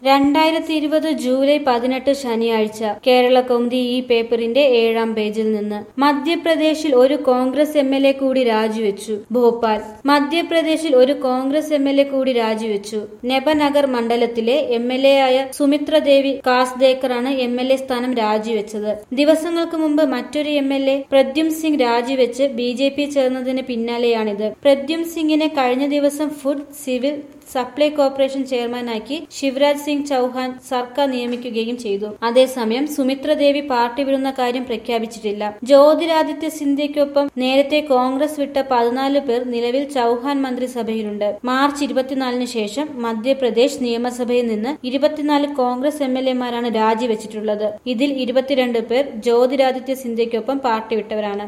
രണ്ടായിരത്തി ഇരുപത് ജൂലൈ പതിനെട്ട് ശനിയാഴ്ച കേരള കൗമുദി ഈ പേപ്പറിന്റെ ഏഴാം പേജിൽ നിന്ന് മധ്യപ്രദേശിൽ ഒരു കോൺഗ്രസ് എം എൽ എ കൂടി രാജിവെച്ചു ഭോപ്പാൽ മധ്യപ്രദേശിൽ ഒരു കോൺഗ്രസ് എം എൽ എ കൂടി രാജിവെച്ചു നെബനഗർ മണ്ഡലത്തിലെ എം എൽ എ ആയ സുമിത്ര ദേവി കാസ്ദേക്കറാണ് എം എൽ എ സ്ഥാനം രാജിവെച്ചത് ദിവസങ്ങൾക്ക് മുമ്പ് മറ്റൊരു M L A Pradyumn Singh രാജിവെച്ച് ബി ജെ പി ചേർന്നതിന് പിന്നാലെയാണിത് പ്രദ്യും സിംഗിനെ കഴിഞ്ഞ ദിവസം ഫുഡ് സിവിൽ സപ്ലൈ കോർപ്പറേഷൻ ചെയർമാനാക്കി ശിവരാജ് സിംഗ് ചൌഹാൻ സർക്കാർ നിയമിക്കുകയും ചെയ്തു അതേസമയം സുമിത്ര ദേവി പാർട്ടി വിടുന്ന കാര്യം പ്രഖ്യാപിച്ചിട്ടില്ല ജ്യോതിരാദിത്യ സിന്ധ്യയ്ക്കൊപ്പം നേരത്തെ കോൺഗ്രസ് വിട്ട പതിനാല് പേർ നിലവിൽ ചൌഹാൻ മന്ത്രിസഭയിലുണ്ട് മാർച്ച് ഇരുപത്തിനാലിന് ശേഷം മധ്യപ്രദേശ് നിയമസഭയിൽ നിന്ന് ഇരുപത്തിനാല് കോൺഗ്രസ് എം എൽ എമാരാണ് രാജിവെച്ചിട്ടുള്ളത് ഇതിൽ ഇരുപത്തിരണ്ട് പേർ ജ്യോതിരാദിത്യ സിന്ധ്യയ്ക്കൊപ്പം പാർട്ടി വിട്ടവരാണ്